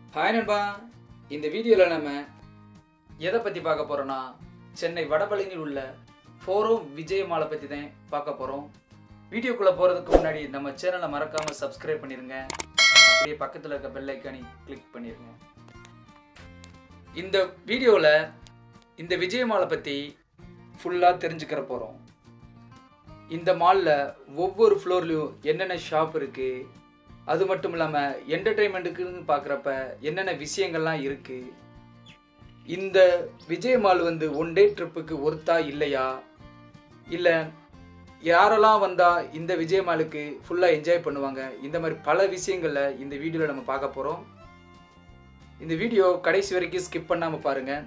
Hi நண்பா இந்த வீடியோவில் நம்ம எதை பற்றி பார்க்க போகிறோன்னா சென்னை வடபழனியில் உள்ள ஃபோரம் விஜயமாலை பற்றி தான் பார்க்க போகிறோம் வீடியோக்குள்ளே போகிறதுக்கு முன்னாடி நம்ம சேனலை மறக்காமல் சப்ஸ்கிரைப் பண்ணிடுங்க அப்படியே பக்கத்தில் இருக்க பெல் ஐக்கானி கிளிக் பண்ணிடுங்க இந்த வீடியோவில் இந்த விஜயமாலை பற்றி ஃபுல்லாக தெரிஞ்சுக்கிற போகிறோம் இந்த மாலில் ஒவ்வொரு ஃப்ளோர்லேயும் என்னென்ன ஷாப் இருக்குது அது மட்டும் இல்லாமல் என்டர்டெயின்மெண்ட்டுக்குன்னு பார்க்குறப்ப என்னென்ன விஷயங்கள்லாம் இருக்குது இந்த விஜய் மால் வந்து ஒன் டே ட்ரிப்புக்கு ஒர்த்தா இல்லையா இல்லை யாரெல்லாம் வந்தால் இந்த விஜய் மாலுக்கு ஃபுல்லாக என்ஜாய் பண்ணுவாங்க இந்த மாதிரி பல விஷயங்களில் இந்த வீடியோவில் நம்ம பார்க்க போகிறோம் இந்த வீடியோ கடைசி வரைக்கும் ஸ்கிப் பண்ணாமல் பாருங்கள்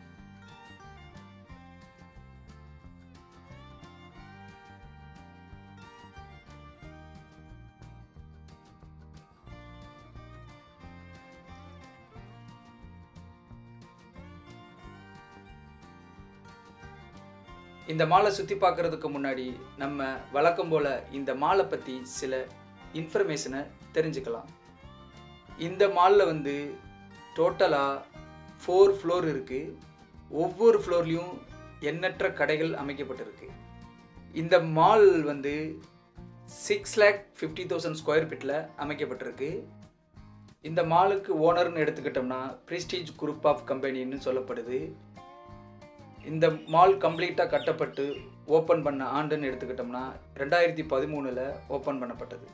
இந்த மாலை சுற்றி பார்க்குறதுக்கு முன்னாடி நம்ம வழக்கம் போல் இந்த மாலை பற்றி சில இன்ஃபர்மேஷனை தெரிஞ்சுக்கலாம் இந்த மாலில் வந்து டோட்டலாக ஃபோர் ஃப்ளோர் இருக்குது ஒவ்வொரு ஃப்ளோர்லேயும் எண்ணற்ற கடைகள் அமைக்கப்பட்டிருக்கு இந்த மால் வந்து six lakh fifty thousand square ஃபீட்டில் அமைக்கப்பட்டிருக்கு இந்த மாலுக்கு ஓனர்னு எடுத்துக்கிட்டோம்னா ப்ரெஸ்டீஜ் குரூப் ஆஃப் கம்பெனின்னு சொல்லப்படுது இந்த மால் கம்ப்ளீட்டாக கட்டப்பட்டு ஓப்பன் பண்ண ஆண்டுன்னு எடுத்துக்கிட்டோம்னா ரெண்டாயிரத்தி பதிமூணில் ஓப்பன் பண்ணப்பட்டது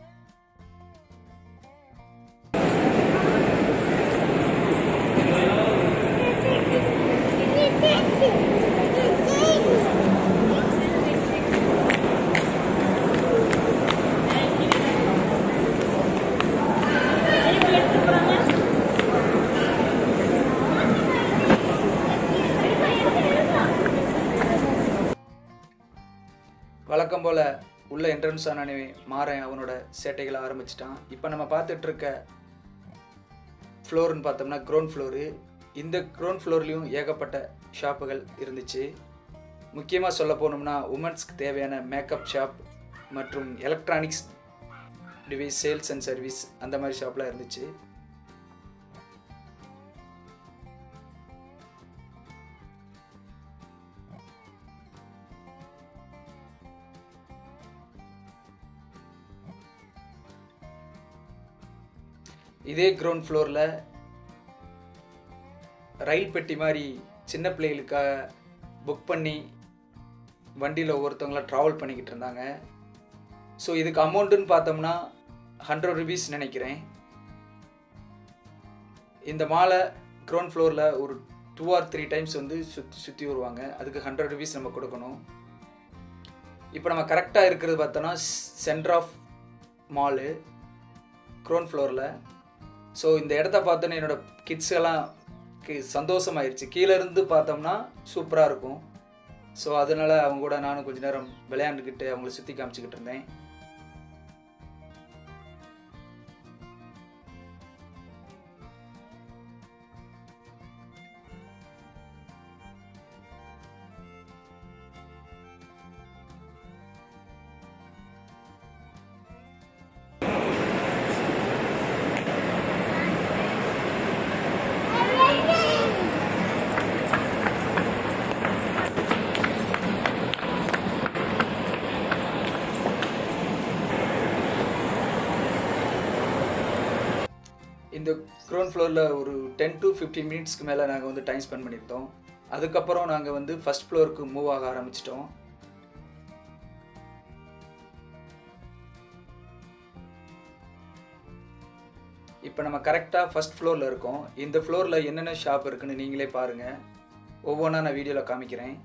வழக்கம் போல் உள்ள என்ட்ரன்ஸ் ஆனவே மாறன் அவனோட சேட்டைகளை ஆரம்பிச்சிட்டான் இப்போ நம்ம பார்த்துட்டு இருக்க ஃப்ளோர்னு பார்த்தோம்னா க்ரௌண்ட் ஃப்ளோரு இந்த க்ரௌண்ட் ஃப்ளோர்லேயும் ஏகப்பட்ட ஷாப்புகள் இருந்துச்சு முக்கியமாக சொல்ல போனோம்னா உமன்ஸ்க்கு தேவையான மேக்கப் ஷாப் மற்றும் electronics device sales and service அந்த மாதிரி ஷாப்லாம் இருந்துச்சு இதே கிரவுண்ட் ஃப்ளோரில் ரயில் பெட்டி மாதிரி சின்ன பிள்ளைகளுக்காக புக் பண்ணி வண்டியில் ஒவ்வொருத்தவங்களாம் ட்ராவல் பண்ணிக்கிட்டு இருந்தாங்க ஸோ இதுக்கு அமௌண்ட்டுன்னு பார்த்தோம்னா ஹண்ட்ரட் ருபீஸ் நினைக்கிறேன் இந்த மாலை கிரவுண்ட் ஃப்ளோரில் ஒரு டூ ஆர் த்ரீ டைம்ஸ் வந்து சுற்றி சுற்றி வருவாங்க அதுக்கு ஹண்ட்ரட் ருபீஸ் நம்ம கொடுக்கணும் இப்போ நம்ம கரெக்டாக இருக்கிறது பார்த்தோன்னா சென்டர் ஆஃப் மாலு க்ரௌண்ட் ஃப்ளோரில் ஸோ இந்த இடத்த பார்த்தோன்னே என்னோடய கிட்ஸ் எல்லாம் சந்தோஷமாயிருச்சு கீழே இருந்து பார்த்தோம்னா சூப்பராக இருக்கும் ஸோ அதனால் அவங்க கூட நானும் கொஞ்ச நேரம் விளையாண்டுக்கிட்டு அவங்கள சுற்றி காமிச்சிக்கிட்டு இருந்தேன் இந்த க்ரௌண்ட் ஃப்ளோரில் ஒரு டென் டு ஃபிஃப்டீன் மினிட்ஸ்க்கு மேலே நாங்கள் வந்து டைம் ஸ்பெண்ட் பண்ணியிருந்தோம் அதுக்கப்புறம் நாங்கள் வந்து ஃபஸ்ட் ஃப்ளோருக்கு மூவ் ஆக ஆரம்பிச்சிட்டோம் இப்போ நம்ம கரெக்டாக ஃபஸ்ட் ஃப்ளோரில் இருக்கோம் இந்த ஃப்ளோரில் என்னென்ன ஷாப் இருக்குன்னு நீங்களே பாருங்கள் ஒவ்வொன்றா நான் வீடியோவில் காமிக்கிறேன்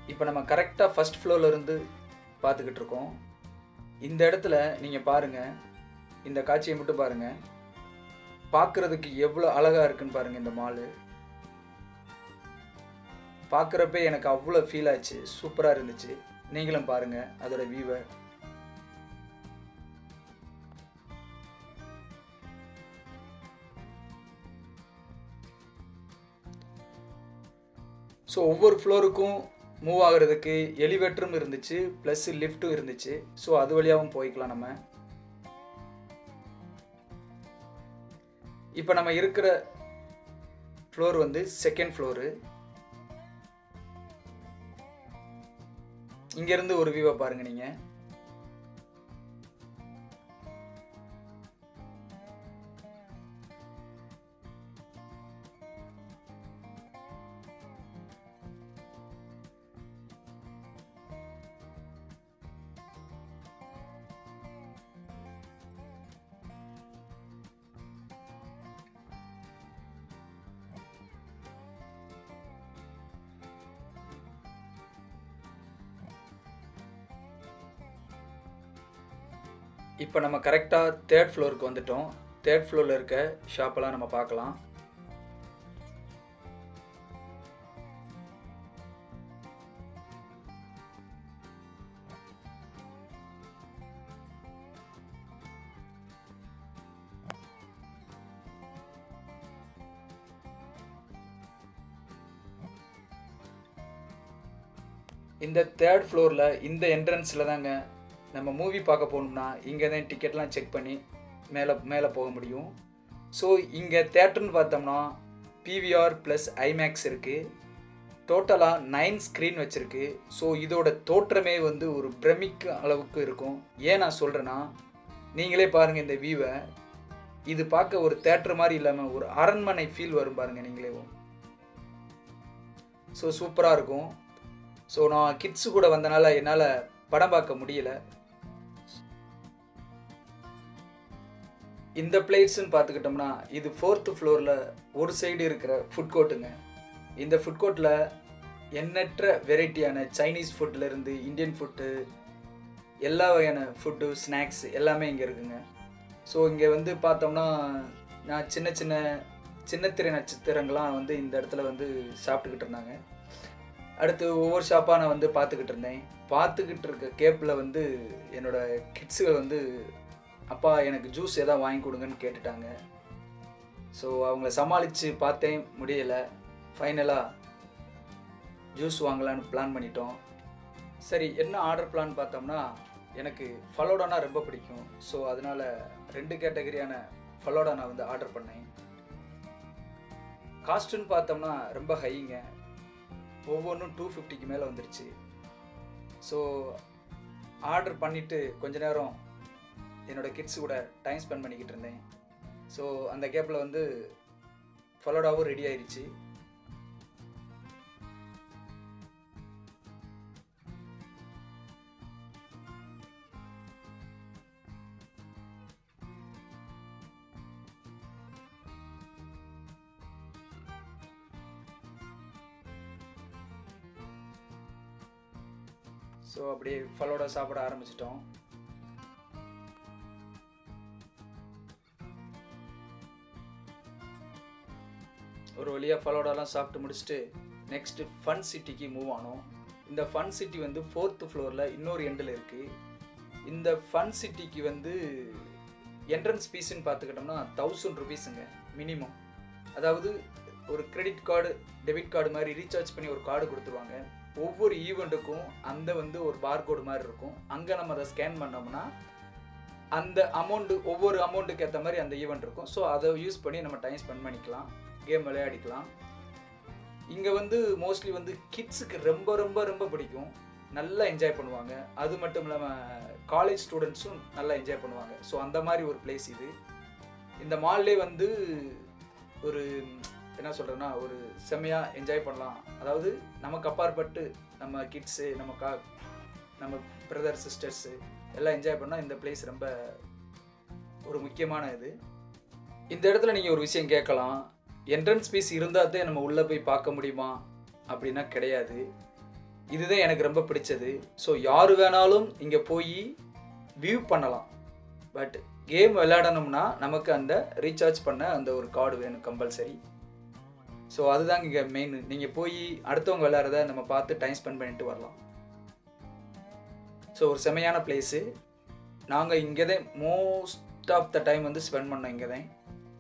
இப்போ நம்ம கரெக்டாக ஃபஸ்ட் ஃப்ளோர்லேருந்து பார்த்துக்கிட்டு இருக்கோம் இந்த இடத்துல நீங்கள் பாருங்கள் இந்த காட்சியை மட்டும் பாருங்கள் பார்க்குறதுக்கு எவ்வளோ அழகாக இருக்குன்னு பாருங்கள் இந்த மாலு பார்க்குறப்ப எனக்கு அவ்வளோ ஃபீல் ஆச்சு சூப்பராக இருந்துச்சு நீங்களும் பாருங்கள் அதோட வியூவை ஸோ ஒவ்வொரு ஃப்ளோருக்கும் மூவ் ஆகுறதுக்கு எலிவேட்டரும் இருந்துச்சு ப்ளஸ் லிஃப்ட்டும் இருந்துச்சு ஸோ அது வழியாகவும் போய்க்கலாம் நம்ம இப்போ நம்ம இருக்கிற ஃப்ளோர் வந்து செகண்ட் ஃப்ளோரு இங்கேருந்து ஒரு வியூவை பாருங்க நீங்கள் இப்போ நம்ம கரெக்டாக தேர்ட் ஃப்ளோருக்கு வந்துட்டோம் தேர்ட் ஃப்ளோரில் இருக்க ஷாப்பெல்லாம் நம்ம பார்க்கலாம் இந்த தேர்ட் ஃப்ளோரில் இந்த என்ட்ரன்ஸில் தாங்க நம்ம மூவி பார்க்க போகணும்னா இங்கே தான் டிக்கெட்லாம் செக் பண்ணி மேலே மேலே போக முடியும் ஸோ இங்கே தேட்டர்னு பார்த்தோம்னா பிவிஆர் ப்ளஸ் ஐமேக்ஸ் இருக்குது டோட்டலாக நைன் ஸ்க்ரீன் வச்சுருக்கு ஸோ இதோட தோற்றமே வந்து ஒரு பிரமிக்க அளவுக்கு இருக்கும் ஏன் நான் சொல்கிறேன்னா நீங்களே பாருங்கள் இந்த வியூவை இது பார்க்க ஒரு தேட்டர் மாதிரி இல்லாமல் ஒரு அரண்மனை ஃபீல் வரும் பாருங்கள் நீங்களே ஸோ சூப்பராக இருக்கும் ஸோ நான் கிட்ஸு கூட வந்தனால என்னால் படம் பார்க்க முடியல இந்த பிளேட்ஸ்னு பார்த்துக்கிட்டோம்னா இது ஃபோர்த்து ஃப்ளோரில் ஒரு சைடு இருக்கிற ஃபுட் கோர்ட்டுங்க இந்த ஃபுட் கோர்ட்டில் எண்ணற்ற வெரைட்டியான சைனீஸ் ஃபுட்லேருந்து இந்தியன் ஃபுட்டு எல்லா வகையான ஃபுட்டு ஸ்நாக்ஸ் எல்லாமே இங்கே இருக்குங்க ஸோ இங்கே வந்து பார்த்தோம்னா நான் சின்ன சின்ன சின்னத்திரை நட்சத்திரங்கள்லாம் வந்து இந்த இடத்துல வந்து சாப்பிட்டுக்கிட்டு இருந்தாங்க அடுத்து ஒவ்வொரு ஷாப்பாக நான் வந்து பார்த்துக்கிட்டு இருந்தேன் பார்த்துக்கிட்டு இருக்க கேப்பில் வந்து என்னோட கிட்ஸுகள் வந்து அப்பா எனக்கு ஜூஸ் எதாவது வாங்கி கொடுங்கன்னு கேட்டுட்டாங்க ஸோ அவங்கள சமாளித்து பார்த்தேன் முடியலை ஃபைனலாக ஜூஸ் வாங்கலான்னு பிளான் பண்ணிட்டோம் சரி என்ன ஆர்டர் பிளான் பார்த்தோம்னா எனக்கு ஃபலோடானா ரொம்ப பிடிக்கும் ஸோ அதனால் ரெண்டு கேட்டகரியான ஃபலோடா நான் வந்து ஆர்டர் பண்ணேன் காஸ்ட்டுன்னு பார்த்தோம்னா ரொம்ப ஹைங்க ஒவ்வொன்றும் டூ ஃபிஃப்டிக்கு மேலே வந்துருச்சு ஸோ ஆர்டர் பண்ணிவிட்டு கொஞ்ச நேரம் என்னோடய கிட்ஸ் கூட டைம் ஸ்பெண்ட் பண்ணிக்கிட்டு இருந்தேன் ஸோ அந்த கேப்பில் வந்து ஃபலோடாவும் ரெடி ஆயிடுச்சு ஸோ அப்படியே ஃபலோடா சாப்பிட ஆரம்பிச்சிட்டோம் ஒரு வழியாக ஃபலோடாலாம் சாப்பிட்டு முடிச்சுட்டு நெக்ஸ்ட்டு ஃபன் சிட்டிக்கு மூவ் ஆனோம் இந்த ஃபன் சிட்டி வந்து ஃபோர்த்து ஃப்ளோரில் இன்னொரு எண்டில் இருக்குது இந்த ஃபன் சிட்டிக்கு வந்து என்ட்ரன்ஸ் ஃபீஸ்ன்னு பார்த்துக்கிட்டோம்னா தௌசண்ட் ருபீஸுங்க மினிமம் அதாவது ஒரு கிரெடிட் கார்டு டெபிட் கார்டு மாதிரி ரீசார்ஜ் பண்ணி ஒரு கார்டு கொடுத்துருவாங்க ஒவ்வொரு ஈவெண்ட்டுக்கும் அந்த வந்து ஒரு பார்கோடு மாதிரி இருக்கும் அங்கே நம்ம அதை ஸ்கேன் பண்ணோம்னா அந்த அமௌண்ட்டு ஒவ்வொரு அமௌண்ட்டுக்கு ஏற்ற மாதிரி அந்த ஈவெண்ட் இருக்கும் ஸோ அதை யூஸ் பண்ணி நம்ம டைம் ஸ்பெண்ட் பண்ணிக்கலாம் கேம் விளையாடிக்கலாம் இங்கே வந்து மோஸ்ட்லி வந்து கிட்ஸுக்கு ரொம்ப ரொம்ப ரொம்ப பிடிக்கும் நல்லா என்ஜாய் பண்ணுவாங்க அது மட்டும் இல்லாமல் காலேஜ் ஸ்டூடெண்ட்ஸும் நல்லா என்ஜாய் பண்ணுவாங்க ஸோ அந்த மாதிரி ஒரு பிளேஸ் இது இந்த மால்லே வந்து ஒரு என்ன சொல்கிறேன்னா ஒரு செம்மையாக என்ஜாய் பண்ணலாம் அதாவது நமக்கு அப்பாற்பட்டு நம்ம கிட்ஸு நம்ம கா நம்ம பிரதர் சிஸ்டர்ஸு எல்லாம் என்ஜாய் பண்ணால் இந்த பிளேஸ் ரொம்ப ஒரு முக்கியமான இது இந்த இடத்துல நீங்கள் ஒரு விஷயம் கேட்கலாம் என்ட்ரன்ஸ் ஃபீஸ் இருந்தால் தான் நம்ம உள்ளே போய் பார்க்க முடியுமா அப்படின்னா கிடையாது இதுதான் எனக்கு ரொம்ப பிடிச்சது ஸோ யார் வேணாலும் இங்கே போய் வியூ பண்ணலாம் பட் கேம் விளையாடணும்னா நமக்கு அந்த ரீசார்ஜ் பண்ண அந்த ஒரு கார்டு வேணும் கம்பல்சரி ஸோ அதுதாங்க இங்கே மெயின் நீங்கள் போய் அடுத்தவங்க விளையாடுறத நம்ம பார்த்து டைம் ஸ்பெண்ட் பண்ணிட்டு வரலாம் ஸோ ஒரு செமையான பிளேஸு நாங்கள் இங்கே தான் மோஸ்ட் ஆஃப் த டைம் வந்து ஸ்பெண்ட் பண்ணோம் இங்கே தான்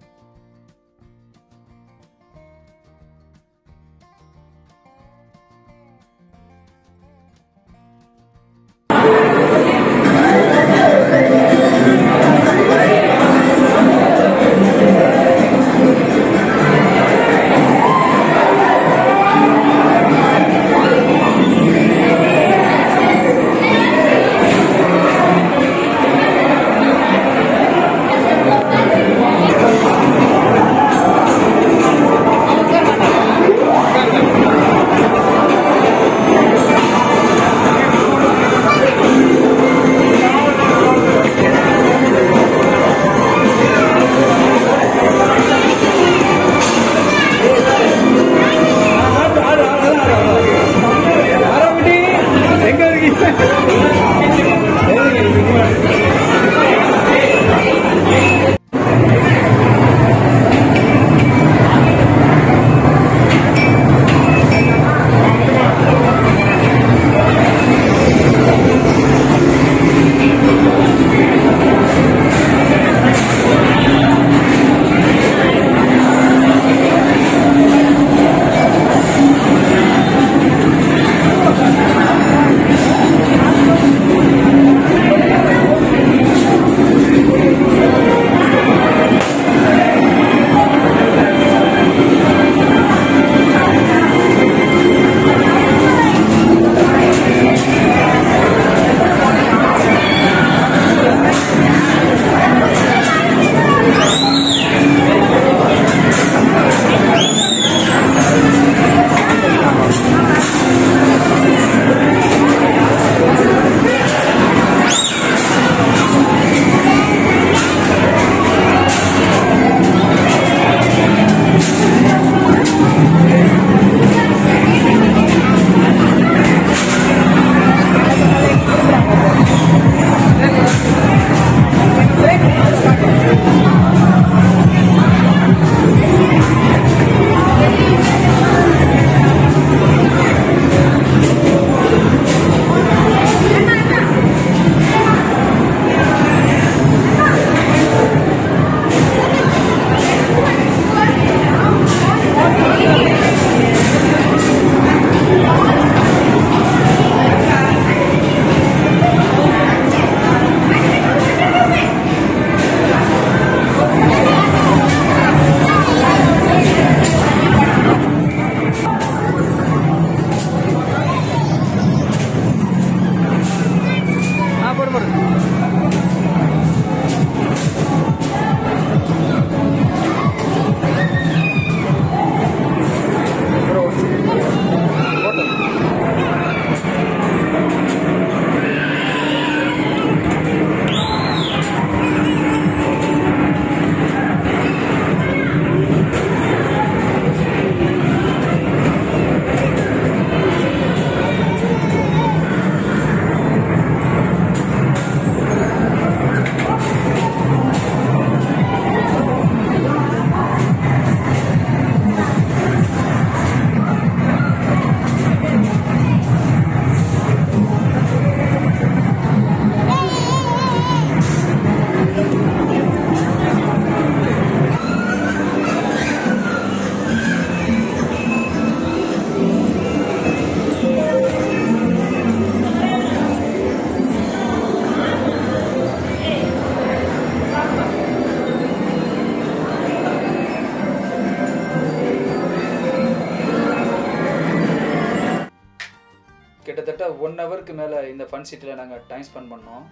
கிட்டத்தட்ட ஒன் ஹவருக்கு மேலே இந்த ஃபன் சிட்டியில் நாங்கள் டைம் ஸ்பெண்ட் பண்ணோம்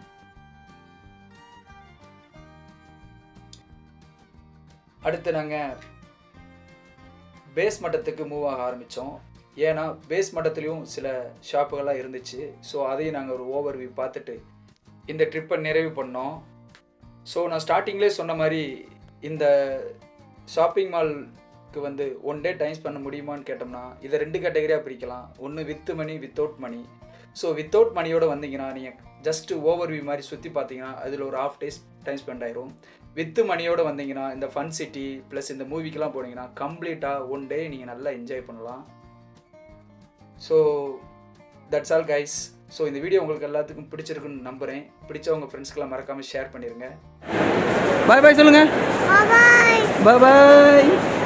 அடுத்து நாங்கள் பேஸ் மட்டத்துக்கு மூவ் ஆக ஆரம்பித்தோம் ஏன்னா பேஸ் மட்டத்துலேயும் சில ஷாப்புகள்லாம் இருந்துச்சு ஸோ அதையும் நாங்கள் ஒரு ஓவர் வியூ பார்த்துட்டு இந்த ட்ரிப்பை நிறைவு பண்ணோம் ஸோ நான் ஸ்டார்டிங்லேயே சொன்ன மாதிரி இந்த ஷாப்பிங் மால் உங்களுக்கு வந்து ஒன் டே டைம் பண்ண முடியுமான்னு கேட்டோம்னா இதை ரெண்டு கேட்டகரியாக பிரிக்கலாம் ஒன்று with money without money so without மணியோட வந்தீங்கன்னா நீங்கள் ஜஸ்ட் ஓவர் வியூ மாதிரி சுற்றி பார்த்தீங்கன்னா அதில் ஒரு ஆஃப் டேஸ் டைம் ஸ்பெண்ட் ஆயிரும் வித் மணியோட வந்தீங்கன்னா இந்த ஃபன் சிட்டி ப்ளஸ் இந்த மூவிக்கெலாம் போனீங்கன்னா கம்ப்ளீட்டாக ஒன் டே நீங்கள் நல்லா என்ஜாய் பண்ணலாம் so that's all guys so இந்த வீடியோ உங்களுக்கு எல்லாத்துக்கும் பிடிச்சிருக்குன்னு நம்புகிறேன் பிடிச்சவங்க ஃப்ரெண்ட்ஸ்க்கெல்லாம் மறக்காமல் ஷேர் பண்ணிடுங்க பாய் பாய் சொல்லுங்க Bye bye. பாய் பாய்